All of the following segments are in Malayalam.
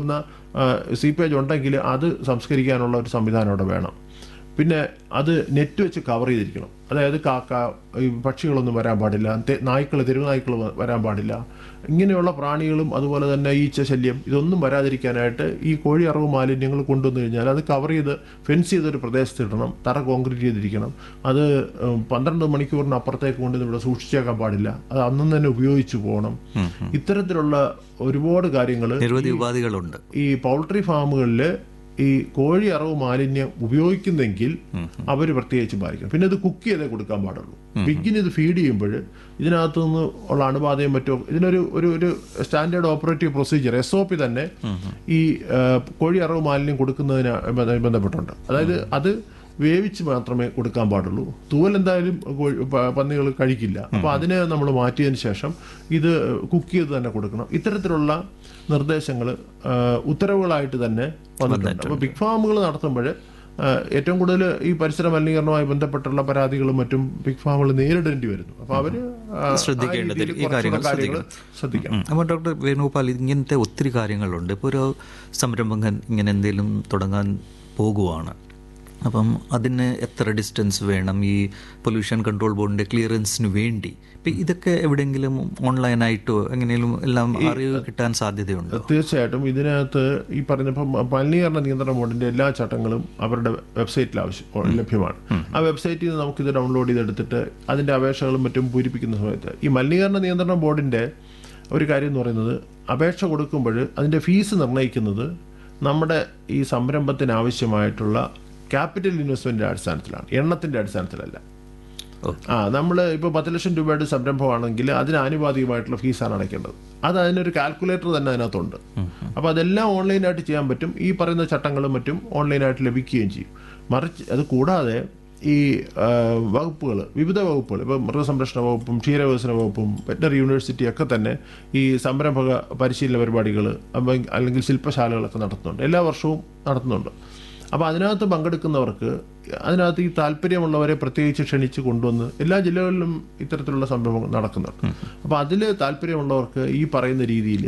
പോകുന്ന സീപ്പേജ് ഉണ്ടെങ്കിൽ അത് സംസ്കരിക്കാനുള്ള ഒരു സംവിധാനം അവിടെ വേണം പിന്നെ അത് നെറ്റ് വെച്ച് കവർ ചെയ്തിരിക്കണം അതായത് കാക്ക ഈ പക്ഷികളൊന്നും വരാൻ പാടില്ല നായ്ക്കൾ തെരുവുനായ്ക്കൾ വരാൻ പാടില്ല ഇങ്ങനെയുള്ള പ്രാണികളും അതുപോലെ തന്നെ ഈച്ച ശല്യം ഇതൊന്നും വരാതിരിക്കാനായിട്ട് ഈ കോഴി അറവ് മാലിന്യങ്ങൾ കൊണ്ടുവന്നു കഴിഞ്ഞാൽ അത് കവർ ചെയ്ത് ഫെൻസ് ചെയ്തൊരു പ്രദേശത്ത് ഇടണം തറ കോൺക്രീറ്റ് ചെയ്തിരിക്കണം അത് ഉം, പന്ത്രണ്ട് മണിക്കൂറിന് അപ്പുറത്തേക്ക് കൊണ്ട് ഇവിടെ സൂക്ഷിച്ചേക്കാൻ പാടില്ല അത് അന്നും തന്നെ ഉപയോഗിച്ചു പോകണം ഇത്തരത്തിലുള്ള ഒരുപാട് കാര്യങ്ങൾ നിരവധി ഉപാധികളുണ്ട് ഈ പൗൾട്രി ഫാമുകളിൽ ഈ കോഴി അറവ് മാലിന്യം ഉപയോഗിക്കുന്നെങ്കിൽ അവർ പ്രത്യേകിച്ച് പാലിക്കണം പിന്നെ ഇത് കുക്ക് ചെയ്തേ കൊടുക്കാൻ പാടുള്ളൂ പിഗിന് ഇത് ഫീഡ് ചെയ്യുമ്പോൾ ഇതിനകത്തു നിന്ന് ഉള്ള അണുബാധയും മറ്റോ ഇതിനൊരു ഒരു ഒരു standard operative procedure S O P തന്നെ ഈ ആ, കോഴി അറവ് മാലിന്യം കൊടുക്കുന്നതിന് ബന്ധ- ബന്ധപ്പെട്ടുണ്ട് അതായത് അത് വേവിച്ച് മാത്രമേ കൊടുക്കാൻ പാടുള്ളൂ തൂവൽ എന്തായാലും പന്നികൾ കഴിക്കില്ല അപ്പോൾ അതിനെ നമ്മൾ മാറ്റിയതിന് ശേഷം ഇത് കുക്ക് ചെയ്ത് തന്നെ കൊടുക്കണം ഇത്തരത്തിലുള്ള നിർദ്ദേശങ്ങൾ ഉത്തരവുകളായിട്ട് തന്നെ വന്നിട്ടുണ്ട് അപ്പോൾ ബിഗ് ഫാമുകൾ നടത്തുമ്പോൾ ഏറ്റവും കൂടുതൽ ഈ പരിസര മലിനീകരണവുമായി ബന്ധപ്പെട്ടുള്ള പരാതികളും മറ്റും ബിഗ് ഫാമുകൾ നേരിടേണ്ടി വരുന്നു അപ്പോൾ അവർ ശ്രദ്ധിക്കേണ്ടത് ഈ കാര്യങ്ങൾ ശ്രദ്ധിക്കണം അപ്പോൾ ഡോക്ടർ വേണുഗോപാൽ ഇങ്ങനത്തെ ഒത്തിരി കാര്യങ്ങളുണ്ട് ഇപ്പോൾ ഒരു സംരംഭകൻ ഇങ്ങനെ എന്തെങ്കിലും തുടങ്ങാൻ പോകുവാണ് അപ്പം അതിന് എത്ര ഡിസ്റ്റൻസ് വേണം ഈ പൊല്യൂഷൻ കൺട്രോൾ ബോർഡിൻ്റെ ക്ലിയറൻസിന് വേണ്ടി ഇപ്പം ഇതൊക്കെ എവിടെയെങ്കിലും ഓൺലൈനായിട്ടോ എങ്ങനെയും എല്ലാം അറിവ് കിട്ടാൻ സാധ്യതയുണ്ടോ തീർച്ചയായിട്ടും ഇതിനകത്ത് ഈ പറഞ്ഞപ്പം മലിനീകരണ നിയന്ത്രണ ബോർഡിന്റെ എല്ലാ ചട്ടങ്ങളും അവരുടെ വെബ്സൈറ്റിൽ ആവശ്യം ലഭ്യമാണ് ആ വെബ്സൈറ്റിൽ നിന്ന് നമുക്കിത് ഡൗൺലോഡ് ചെയ്തെടുത്തിട്ട് അതിന്റെ അപേക്ഷകളും മറ്റും പൂരിപ്പിക്കുന്ന സമയത്ത് ഈ മലിനീകരണ നിയന്ത്രണ ബോർഡിന്റെ ഒരു കാര്യം എന്ന് പറയുന്നത് അപേക്ഷ കൊടുക്കുമ്പോൾ അതിന്റെ ഫീസ് നിർണ്ണയിക്കുന്നത് നമ്മുടെ ഈ സംരംഭത്തിന് ആവശ്യമായിട്ടുള്ള ക്യാപിറ്റൽ ഇൻവെസ്റ്റ്മെന്റിന്റെ അടിസ്ഥാനത്തിലാണ് എണ്ണത്തിന്റെ അടിസ്ഥാനത്തിലല്ല ആ നമ്മൾ ഇപ്പോൾ പത്ത് ലക്ഷം രൂപയുടെ സംരംഭമാണെങ്കിൽ അതിന് ആനുപാതികമായിട്ടുള്ള ഫീസാണ് അടയ്ക്കേണ്ടത് അത് അതിനൊരു കാൽക്കുലേറ്റർ തന്നെ അതിനകത്തുണ്ട് അപ്പോൾ അതെല്ലാം ഓൺലൈനായിട്ട് ചെയ്യാൻ പറ്റും ഈ പറയുന്ന ചട്ടങ്ങളും മറ്റും ഓൺലൈനായിട്ട് ലഭിക്കുകയും ചെയ്യും മറിച്ച് അത് കൂടാതെ ഈ വകുപ്പുകൾ വിവിധ വകുപ്പുകൾ ഇപ്പോൾ മൃഗസംരക്ഷണ വകുപ്പും ക്ഷീരവികസന വകുപ്പും വെറ്റനറി യൂണിവേഴ്സിറ്റി ഒക്കെ തന്നെ ഈ സംരംഭക പരിശീലന പരിപാടികൾ അല്ലെങ്കിൽ ശില്പശാലകളൊക്കെ നടത്തുന്നുണ്ട് എല്ലാ വർഷവും നടത്തുന്നുണ്ട് അപ്പോൾ അതിനകത്ത് പങ്കെടുക്കുന്നവർക്ക് അതിനകത്ത് ഈ താല്പര്യമുള്ളവരെ പ്രത്യേകിച്ച് ക്ഷണിച്ച് കൊണ്ടുവന്ന് എല്ലാ ജില്ലകളിലും ഇത്തരത്തിലുള്ള സംരംഭം നടക്കുന്നുണ്ട് അപ്പോൾ അതിൽ താല്പര്യമുള്ളവർക്ക് ഈ പറയുന്ന രീതിയിൽ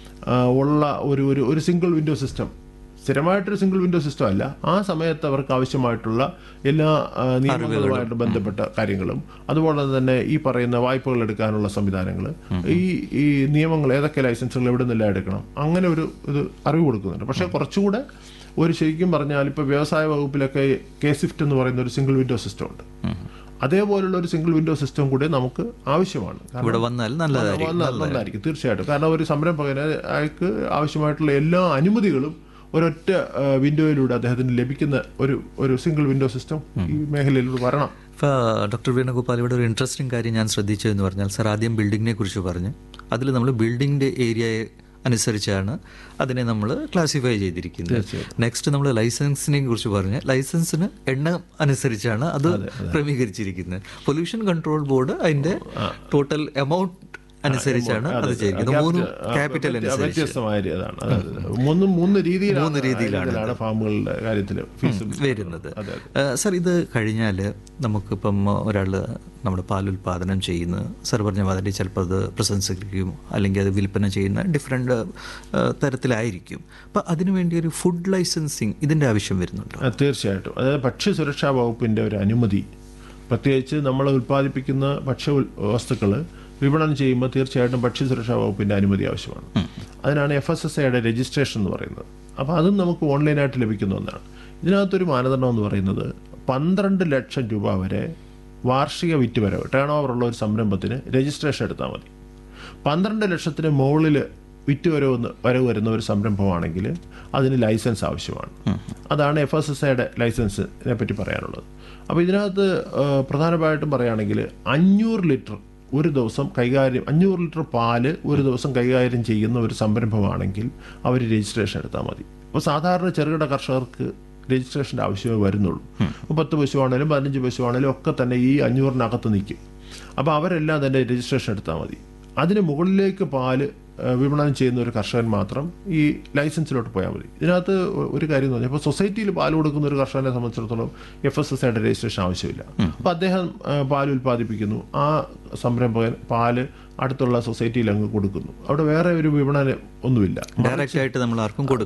ഉള്ള ഒരു ഒരു ഒരു സിംഗിൾ വിൻഡോ സിസ്റ്റം സ്ഥിരമായിട്ടൊരു സിംഗിൾ വിൻഡോ സിസ്റ്റം അല്ല ആ സമയത്ത് അവർക്ക് ആവശ്യമായിട്ടുള്ള എല്ലാ ആ, നിയമങ്ങളുമായിട്ട് ബന്ധപ്പെട്ട കാര്യങ്ങളും അതുപോലെ തന്നെ ഈ പറയുന്ന വായ്പകൾ എടുക്കാനുള്ള സംവിധാനങ്ങൾ ഈ ഈ നിയമങ്ങൾ ഏതൊക്കെ ലൈസൻസുകൾ എവിടെ നിന്നെല്ലാം എടുക്കണം അങ്ങനെ ഒരു ഇത് അറിവ് കൊടുക്കുന്നുണ്ട് പക്ഷേ കുറച്ചുകൂടെ ഒരു ശരിക്കും പറഞ്ഞാൽ ഇപ്പോൾ വ്യവസായ വകുപ്പിലൊക്കെ കെ സ്വിഫ്റ്റ് എന്ന് പറയുന്ന ഒരു സിംഗിൾ വിൻഡോ സിസ്റ്റം ഉണ്ട് അതേപോലുള്ള ഒരു സിംഗിൾ വിൻഡോ സിസ്റ്റം കൂടി നമുക്ക് ആവശ്യമാണ് കാരണം ഇവിടെ വന്നാൽ നല്ലതായിരിക്കും വന്ന- നന്നായിരിക്കും തീർച്ചയായിട്ടും കാരണം ഒരു സംരംഭകന് അയാൾക്ക് ആവശ്യമായിട്ടുള്ള എല്ലാ അനുമതികളും ഒരൊറ്റ ആ, വിൻഡോയിലൂടെ അദ്ദേഹത്തിന് ലഭിക്കുന്ന ഒരു ഒരു സിംഗിൾ വിൻഡോ സിസ്റ്റം ഈ മേഖലയിലൂടെ വരണം ഇപ്പോൾ ഡോക്ടർ വേണുഗോപാൽ ഇവിടെ ഒരു ഇൻട്രസ്റ്റിംഗ് കാര്യം ഞാൻ ശ്രദ്ധിച്ചതെന്ന് പറഞ്ഞാൽ സാർ ആദ്യം ബിൽഡിങ്ങിനെ കുറിച്ച് പറഞ്ഞു അതിൽ നമ്മൾ ബിൽഡിങ്ങിൻ്റെ ഏരിയയെ അനുസരിച്ചാണ് അതിനെ നമ്മൾ ക്ലാസിഫൈ ചെയ്തിരിക്കുന്നത് നെക്സ്റ്റ് നമ്മൾ ലൈസൻസിനെ കുറിച്ച് പറഞ്ഞ് ലൈസൻസിന് എണ്ണം അനുസരിച്ചാണ് അത് ക്രമീകരിച്ചിരിക്കുന്നത് പൊല്യൂഷൻ കൺട്രോൾ ബോർഡ് അതിൻ്റെ ടോട്ടൽ എമൗണ്ട് അനുസരിച്ചാണ് അത് ചെയ്തിരിക്കുന്നത് മൂന്ന് ക്യാപിറ്റൽ അനുസരിച്ച് വ്യത്യസ്തമായ അതാണ് അതായത് മൂന്ന് മൂന്ന് രീതിയിലാണ് മൂന്ന് രീതിയിലാണ് ഫാമുകളുടെ കാര്യത്തിൽ ഫീസ് വരുന്നത് സർ ഇത് കഴിഞ്ഞാൽ നമുക്കിപ്പം ഒരാൾ നമ്മുടെ പാലുൽപാദനം ചെയ്യുന്ന സർ പറഞ്ഞ മാതിരി ചിലപ്പോൾ അത് പ്രശംസിക്കും അല്ലെങ്കിൽ അത് വിൽപ്പന ചെയ്യുന്ന ഡിഫറെൻ്റ് തരത്തിലായിരിക്കും അപ്പം അതിനുവേണ്ടി ഒരു ഫുഡ് ലൈസൻസിങ് ഇതിൻ്റെ ആവശ്യം വരുന്നുണ്ടോ ആ, തീർച്ചയായിട്ടും അതായത് ഭക്ഷ്യ സുരക്ഷാ വകുപ്പിന്റെ ഒരു അനുമതി പ്രത്യേകിച്ച് നമ്മൾ ഉൽപ്പാദിപ്പിക്കുന്ന ഭക്ഷ്യ വസ്തുക്കൾ വിപണനം ചെയ്യുമ്പോൾ തീർച്ചയായിട്ടും ഭക്ഷ്യ സുരക്ഷാ വകുപ്പിന്റെ അനുമതി ആവശ്യമാണ് അതിനാണ് എഫ് എസ് എസ് ഐയുടെ രജിസ്ട്രേഷൻ എന്ന് പറയുന്നത് അപ്പോൾ അതും നമുക്ക് ഓൺലൈനായിട്ട് ലഭിക്കുന്ന ഒന്നാണ് ഇതിനകത്തൊരു മാനദണ്ഡം എന്ന് പറയുന്നത് പന്ത്രണ്ട് ലക്ഷം രൂപ വരെ വാർഷിക വിറ്റുവരവ് ടേൺ ഓവർ ഉള്ള ഒരു സംരംഭത്തിന് രജിസ്ട്രേഷൻ എടുത്താൽ മതി പന്ത്രണ്ട് ലക്ഷത്തിന് മുകളിൽ വിറ്റ് വരവ് വരവ് വരുന്ന ഒരു സംരംഭമാണെങ്കിൽ അതിന് ലൈസൻസ് ആവശ്യമാണ് അതാണ് എഫ് എസ് എസ് ഐയുടെ ലൈസൻസിനെ പറ്റി പറയാനുള്ളത് അപ്പോൾ ഇതിനകത്ത് ആ, പ്രധാനമായിട്ടും പറയുകയാണെങ്കിൽ അഞ്ഞൂറ് ലിറ്റർ ഒരു ദിവസം കൈകാര്യം അഞ്ഞൂറ് ലിറ്റർ പാല് ഒരു ദിവസം കൈകാര്യം ചെയ്യുന്ന ഒരു സംരംഭമാണെങ്കിൽ അവർ രജിസ്ട്രേഷൻ എടുത്താൽ മതി അപ്പോൾ സാധാരണ ചെറുകിട കർഷകർക്ക് രജിസ്ട്രേഷൻ്റെ ആവശ്യമേ വരുന്നുള്ളൂ അപ്പോൾ പത്ത് പശുവാണേലും പതിനഞ്ച് പശുവാണേലും ഒക്കെ തന്നെ ഈ അഞ്ഞൂറിനകത്ത് നിൽക്കും അപ്പോൾ അവരെല്ലാം തന്നെ രജിസ്ട്രേഷൻ എടുത്താൽ മതി അതിന് മുകളിലേക്ക് പാല് ആ, വിപണനം ചെയ്യുന്ന ഒരു കർഷകൻ മാത്രം ഈ ലൈസൻസിലോട്ട് പോയാൽ മതി ഇതിനകത്ത് ഒ- ഒരു കാര്യം എന്ന് പറഞ്ഞാൽ ഇപ്പോൾ സൊസൈറ്റിയിൽ പാൽ കൊടുക്കുന്ന ഒരു കർഷകനെ സംബന്ധിച്ചിടത്തോളം എഫ് എസ് എസ് ഐയുടെ രജിസ്ട്രേഷൻ ആവശ്യമില്ല അപ്പോൾ അദ്ദേഹം ആ, പാൽ ഉൽപ്പാദിപ്പിക്കുന്നു ആ സംരംഭകൻ പാല് അടുത്തുള്ള സൊസൈറ്റിയിൽ അങ്ങ് കൊടുക്കുന്നു അവിടെ വേറെ ഒരു വിപണനം ഒന്നുമില്ല ഡയറക്റ്റ് ആയിട്ട് നമ്മൾ ആർക്കും കൊടുക്കും